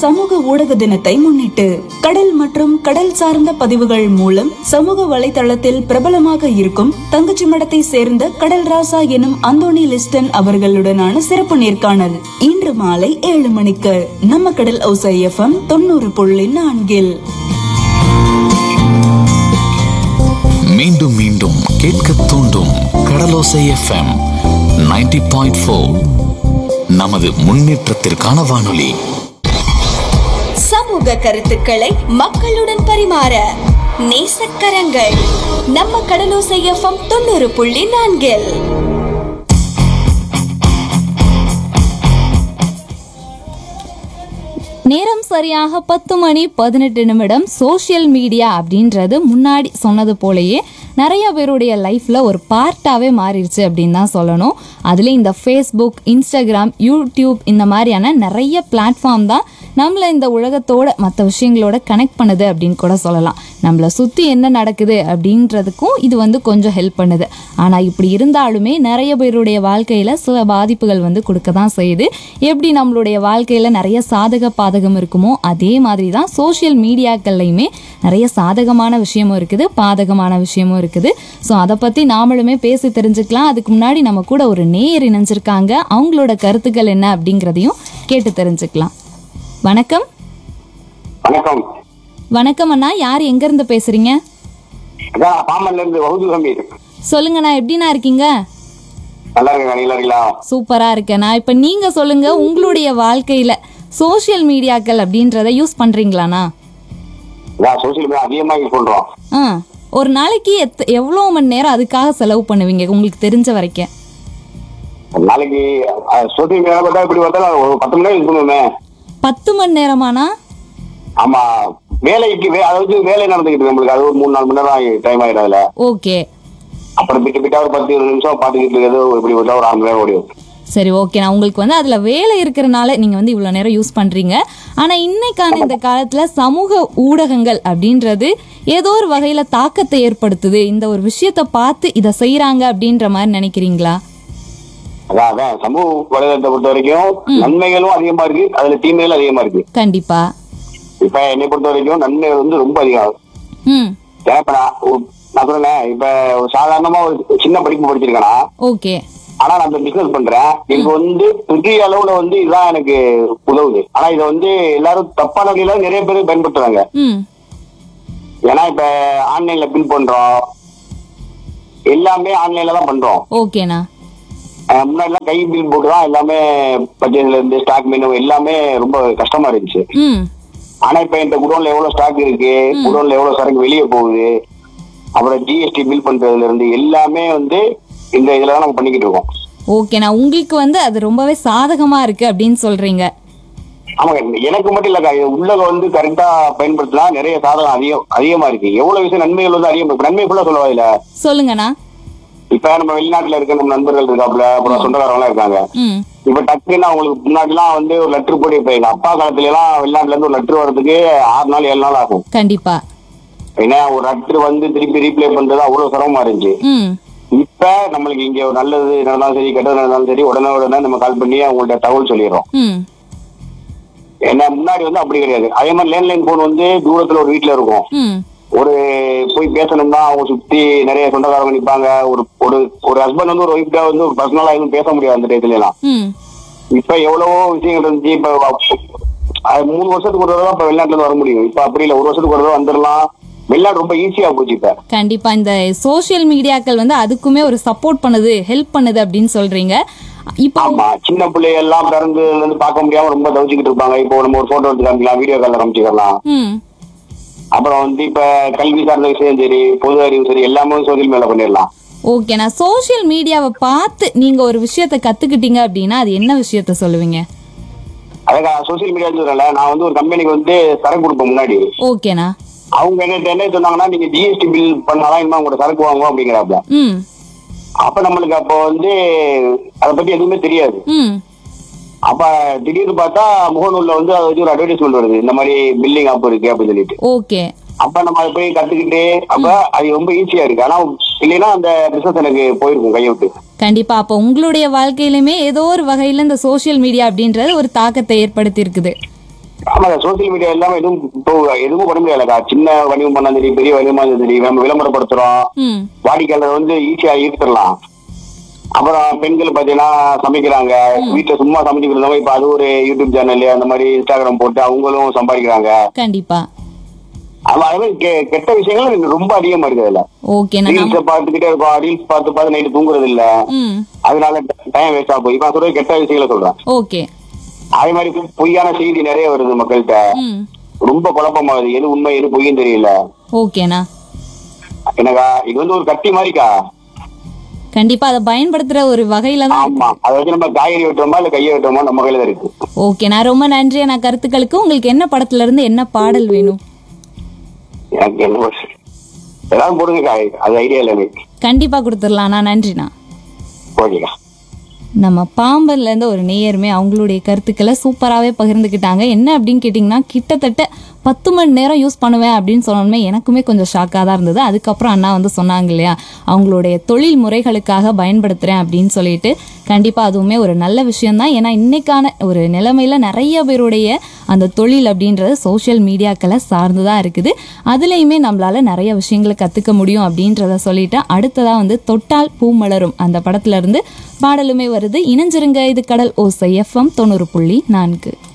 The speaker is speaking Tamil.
சமூக ஊடக தினத்தை முன்னிட்டு கடல் மற்றும் கடல் சார்ந்த பதிவுகள் மூலம் சமூக வலைதளத்தில் பிரபலமாக இருக்கும் தங்கச்சி மடத்தை சேர்ந்த கடல் ராசா எனும் அந்தோணி லிஸ்டன் அவர்களுடனான சிறப்பு நேர்காணல் இன்று மாலை ஏழு மணிக்கு நம்ம கடல் ஓசை எஃப்எம் தொண்ணூறு புள்ளி நான்கில் மீண்டும் மீண்டும் கேட்க தூண்டும் கடலோசை எஃப்எம் 90.4 பாயிண்ட் நமது முன்னேற்றத்திற்கான வானொலி சமூக கருத்துக்களை மக்களுடன் பரிமாற நேசக்கரங்கள் நம்ம கடலோசை எஃப்எம் தொண்ணூறு புள்ளி நான்கில் நேரம் சரியாக பத்து மணி பதினெட்டு நிமிடம் சோஷியல் மீடியா அப்படின்றது முன்னாடி சொன்னது போலயே நிறைய பேருடைய லைஃப்ல ஒரு பார்ட்டாவே மாறிடுச்சு அப்படின்னு தான் சொல்லணும் அதுல இந்த ஃபேஸ்புக் இன்ஸ்டாகிராம் யூடியூப் இந்த மாதிரியான நிறைய பிளாட்ஃபார்ம் தான் நம்மளை இந்த உலகத்தோட மற்ற விஷயங்களோட கனெக்ட் பண்ணுது அப்படின்னு கூட சொல்லலாம் நம்மளை சுற்றி என்ன நடக்குது அப்படின்றதுக்கும் இது வந்து கொஞ்சம் ஹெல்ப் பண்ணுது ஆனால் இப்படி இருந்தாலுமே நிறைய பேருடைய வாழ்க்கையில் சில பாதிப்புகள் வந்து கொடுக்க தான் செய்யுது எப்படி நம்மளுடைய வாழ்க்கையில் நிறைய சாதக பாதகம் இருக்குமோ அதே மாதிரி தான் சோஷியல் மீடியாக்கள்லையுமே நிறைய சாதகமான விஷயமும் இருக்குது பாதகமான விஷயமும் இருக்குது ஸோ அதை பற்றி நாமளுமே பேசி தெரிஞ்சுக்கலாம் அதுக்கு முன்னாடி நம்ம கூட ஒரு நேயர் இணைஞ்சிருக்காங்க அவங்களோட கருத்துக்கள் என்ன அப்படிங்கிறதையும் கேட்டு தெரிஞ்சுக்கலாம் வணக்கம் வணக்கம் வணக்கம் அண்ணா யார் எங்கேருந்து பேசுறீங்க அதான் பாமன்ல இருந்து வகுது கம்பீர் சொல்லுங்கண்ணா எப்படிண்ணா இருக்கீங்க நல்லா இருக்கேன் நீங்களா இருக்கீங்களா சூப்பரா இருக்கேண்ணா இப்போ நீங்க சொல்லுங்க உங்களுடைய வாழ்க்கையில சோஷியல் மீடியாக்கள் அப்படின்றத யூஸ் பண்றீங்களாண்ணா அதான் சோசியல் மீடியா அதிகமா யூஸ் பண்றோம் ஆ ஒரு நாளைக்கு எத் எவ்வளோ மணி நேரம் அதுக்காக செலவு பண்ணுவீங்க உங்களுக்கு தெரிஞ்ச வரைக்கும் ஒரு நாளைக்கு சோசியல் மீடியா பார்த்தா இப்படி பார்த்தா ஒரு பத்து மணி நேரம் யூஸ் பண்ணுவோமே பத்து மணி நேரமாண்ணா ஆமா வேலைக்கு வே- அதாவது வேலை நடந்துக்கிட்டு இருக்கு நம்மளுக்கு அது ஒரு மூணு நாலு மணி நேரம் டைம் ஆயிடும் அதுல ஓகே அப்புறம் பிட்டு பிட்டா ஒரு பத்து இருபது நிமிஷம் பாத்துக்கிட்டு இருக்கிறது இப்படி பார்த்தா ஒரு ஆறு மணி நேரம் ஓடிடும் சரி ஓகேண்ணா உங்களுக்கு வந்து அதில் வேலை இருக்கிறனால நீங்கள் வந்து இவ்வளோ நேரம் யூஸ் பண்ணுறீங்க ஆனால் இன்னைக்கான இந்த காலத்தில் சமூக ஊடகங்கள் அப்படின்றது ஏதோ ஒரு வகையில் தாக்கத்தை ஏற்படுத்துது இந்த ஒரு விஷயத்தை பார்த்து இதை செய்கிறாங்க அப்படின்ற மாதிரி நினைக்கிறீங்களா அதான் அதான் சமூக வலைதளத்தை பொறுத்த வரைக்கும் நன்மைகளும் அதிகமா இருக்கு அதுல தீமைகளும் அதிகமா இருக்கு கண்டிப்பா இப்ப என்னை பொறுத்த வரைக்கும் நன்மைகள் வந்து ரொம்ப அதிகம் ம் ஏன்னா இப்ப நான் ஒரு- நான் சொல்றேன் இப்ப ஒரு சாதாரணமா ஒரு சின்ன படிப்பு படிச்சிருக்கேன்னா ஓகே ஆனா நான் இந்த பிசினஸ் பண்றேன் எனக்கு வந்து பெரிய அளவுல வந்து இதுதான் எனக்கு உதவுது ஆனா இதை வந்து எல்லாரும் தப்பான வழியில நிறைய பேர் பயன்படுத்துறாங்க ம் ஏன்னா இப்ப ஆன்லைன்ல பில் பண்றோம் எல்லாமே ஆன்லைன்ல தான் பண்றோம் ஓகேண்ணா அஹ் முன்னாடி எல்லாம் கை பில் போட்டு தான் எல்லாமே பர்ச்சேஸ்ல இருந்து ஸ்டாக் மெனு எல்லாமே ரொம்ப கஷ்டமா இருந்துச்சு ம் ஆனா இப்ப இந்த குடோன்ல எவ்வளவு ஸ்டாக் இருக்கு குடோன்ல எவ்வளவு சரக்கு வெளியே போகுது அப்புறம் ஜிஎஸ்டி பில் பண்றதுல இருந்து எல்லாமே வந்து இந்த இதுல தான் நம்ம பண்ணிக்கிட்டு இருக்கோம் ஓகேண்ணா உங்களுக்கு வந்து அது ரொம்பவே சாதகமா இருக்கு அப்படின்னு சொல்றீங்க ஆமாங்க எனக்கு மட்டும் இல்லக்கா இது உள்ளக வந்து கரெக்டா பயன்படுத்தினா நிறைய சாதகம் அதிகம் அதிகமா இருக்கு எவ்வளவு விஷயம் நன்மைகள் வந்து அதிகம் இப்ப நன்மை ஃபுல்லா சொல்லவா இல்ல சொல்லுங்கண்ணா இப்ப நம்ம வெளிநாட்டுல இருக்க நம்ம நண்பர்கள் இருக்காப்புல அப்புறம் சொந்தக்காரங்க எல்லாம் இருக்காங்க ம் இப்ப டக்குன்னு அவங்களுக்கு முன்னாடிலாம் வந்து ஒரு லெட்டர் போட்டு இப்ப எங்க அப்பா காலத்துல எல்லாம் வெளிநாட்டுல இருந்து ஒரு லெட்டர் வர்றதுக்கு ஆறு நாள் ஏழு நாள் ஆகும் கண்டிப்பா ஏன்னா ஒரு லெட்டர் வந்து திருப்பி ரீப்ளே பண்றது அவ்வளவு சிரமமா இருந்துச்சு ம் இப்ப நம்மளுக்கு இங்க ஒரு நல்லது நடந்தாலும் சரி கெட்டது நடந்தாலும் சரி உடனே உடனே நம்ம கால் பண்ணி அவங்கள்ட்ட தகவல் சொல்லிடுறோம் ம் ஏன்னா முன்னாடி வந்து அப்படி கிடையாது அதே மாதிரி லேண்ட்லைன் போன் வந்து தூரத்துல ஒரு வீட்டுல இருக்கும் ம் ஒரு போய் பேசணும்னா அவங்க சுத்தி நிறைய சொந்தக்காரங்க நிப்பாங்க ஒரு ஒரு ஒரு ஹஸ்பண்ட் வந்து ஒரு ஒய்ஃப்ட வந்து ஒரு பர்சனலா எதுவும் பேச முடியாது அந்த டயத்துல எல்லாம் ம் இப்ப எவ்வளவோ விஷயங்கள் இருந்துச்சு இப்ப அப்ப- அது மூணு வருஷத்துக்கு ஒரு தடவை இப்ப வெளிநாட்டுல இருந்து வர முடியும் இப்ப அப்படி இல்ல ஒரு வருஷத்துக்கு ஒரு தடவை வந்துடலாம் வெளிநாடு ரொம்ப ஈஸியா போச்சு இப்ப கண்டிப்பா இந்த சோஷியல் மீடியாக்கள் வந்து அதுக்குமே ஒரு சப்போர்ட் பண்ணுது ஹெல்ப் பண்ணுது அப்படின்னு சொல்றீங்க இப்போ ஆமா சின்ன பிள்ளைங்க எல்லாம் பிறந்து வந்து பார்க்க முடியாம ரொம்ப தவிச்சுக்கிட்டு இருப்பாங்க இப்போ நம்ம ஒரு போட்டோ எடுத்து காமிக்கலாம் வீடியோ கால்ல காமிச்சிக்கலாம் ம் அப்புறம் வந்து இப்ப கல்வி சார்ந்த விஷயம் சரி பொது அறிவு சரி எல்லாமே சோசியல் மீடியா பண்ணிடலாம் ஓகேண்ணா சோஷியல் மீடியாவை பார்த்து நீங்க ஒரு விஷயத்த கத்துக்கிட்டீங்க அப்படின்னா அது என்ன விஷயத்த சொல்லுவீங்க அதான் சோசியல் மீடியா சொல்றேன்ல நான் வந்து ஒரு கம்பெனிக்கு வந்து சரக்கு கொடுப்பேன் முன்னாடி ஓகேண்ணா அவங்க என்ன என்ன சொன்னாங்கன்னா நீங்க ஜிஎஸ்டி பில் பண்ணாதான் இனிமே உங்களோட சரக்கு வாங்குவோம் அப்படிங்கிறாப்ல ம் அப்ப நம்மளுக்கு அப்போ வந்து அதை பத்தி எதுவுமே தெரியாது ம் அப்ப திடீர்னு பார்த்தா முகநூல்ல வந்து அதை வச்சு ஒரு அட்வர்டைஸ்மெண்ட் வருது இந்த மாதிரி பில்லிங் ஆப் இருக்கு அப்படின்னு சொல்லிட்டு ஓகே அப்ப நம்ம அதை போய் கத்துக்கிட்டு அப்ப அது ரொம்ப ஈஸியா இருக்கு ஆனா இல்லைன்னா அந்த பிசினஸ் எனக்கு போயிருக்கும் கையை விட்டு கண்டிப்பா அப்போ உங்களுடைய வாழ்க்கையிலுமே ஏதோ ஒரு வகையில இந்த சோஷியல் மீடியா அப்படின்றது ஒரு தாக்கத்தை ஏற்படுத்தி இருக்குது ஆமா சோசியல் மீடியா எல்லாமே எதுவும் இப்போ எதுவும் பண்ண முடியாதுக்கா சின்ன வணிகம் பண்ணா சரி பெரிய வணிகமா இருந்தாலும் சரி நம்ம விளம்பரப்படுத்துறோம் ம் வாடிக்கையாளர் வந்து ஈஸியா ஈர்த்திடலாம் அப்புறம் பெண்கள் பாத்தீங்கன்னா சமைக்கிறாங்க வீட்டுல சும்மா சமைச்சுக்கிட்டு இருந்தவங்க இப்ப அது ஒரு யூடியூப் சேனல் அந்த மாதிரி இன்ஸ்டாகிராம் போட்டு அவங்களும் சம்பாதிக்கிறாங்க கண்டிப்பா ஆமா அது மாதிரி கெ- கெட்ட விஷயங்கள் ரொம்ப அதிகமா இருக்கு அதுல ஓகேண்ணா நம்ம ரீல்ஸ் பார்த்துக்கிட்டே இருக்கோம் ரீல்ஸ் பார்த்து பார்த்து நைட்டு தூங்குறது இல்ல ம் அதனால டைம் வேஸ்ட் ஆகும் இப்ப நான் சொல்றது கெட்ட விஷயங்களை சொல்றேன் ஓகே அதே மாதிரி பொ- பொய்யான செய்தி நிறைய வருது மக்கள்கிட்ட ம் ரொம்ப குழப்பமாகுது எது உண்மை எது பொய்யும் தெரியல ஓகேண்ணா என்னக்கா இது வந்து ஒரு கத்தி மாதிரிக்கா கண்டிப்பா அதை பயன்படுத்துற ஒரு வகையில தான் ஆமா அதை வச்சு நம்ம காய்கறி வெட்டுறோமா இல்ல கையை வெட்டுறோமா நம்ம கையில தான் இருக்கு ஓகேண்ணா ரொம்ப நன்றி அண்ணா கருத்துக்களுக்கு உங்களுக்கு என்ன படத்துல இருந்து என்ன பாடல் வேணும் எனக்கு என்ன ஒரு- ஏதாவது போடுங்கக்கா அது ஐடியா இல்லை எனக்கு கண்டிப்பா கொடுத்துடலாம்ண்ணா நன்றிண்ணா ஓகேக்கா நம்ம பாம்பன்ல இருந்து ஒரு நேயருமே அவங்களுடைய கருத்துக்களை சூப்பராகவே பகிர்ந்துக்கிட்டாங்க என்ன அப்படின்னு கேட்டிங்கன்னா கிட்டத்தட்ட பத்து மணி நேரம் யூஸ் பண்ணுவேன் அப்படின்னு சொன்னோமே எனக்குமே கொஞ்சம் ஷாக்காக தான் இருந்தது அதுக்கப்புறம் அண்ணா வந்து சொன்னாங்க இல்லையா அவங்களுடைய தொழில் முறைகளுக்காக பயன்படுத்துகிறேன் அப்படின்னு சொல்லிட்டு கண்டிப்பாக அதுவுமே ஒரு நல்ல விஷயம்தான் ஏன்னா இன்னைக்கான ஒரு நிலைமையில நிறைய பேருடைய அந்த தொழில் அப்படின்றது சோஷியல் மீடியாக்களை சார்ந்து தான் இருக்குது அதுலேயுமே நம்மளால நிறைய விஷயங்களை கற்றுக்க முடியும் அப்படின்றத சொல்லிட்டு அடுத்ததாக வந்து தொட்டால் பூ மலரும் அந்த படத்துல இருந்து பாடலுமே வருது இணைஞ்சிருங்க இது கடல் ஓசை எஃப்எம் தொண்ணூறு புள்ளி நான்கு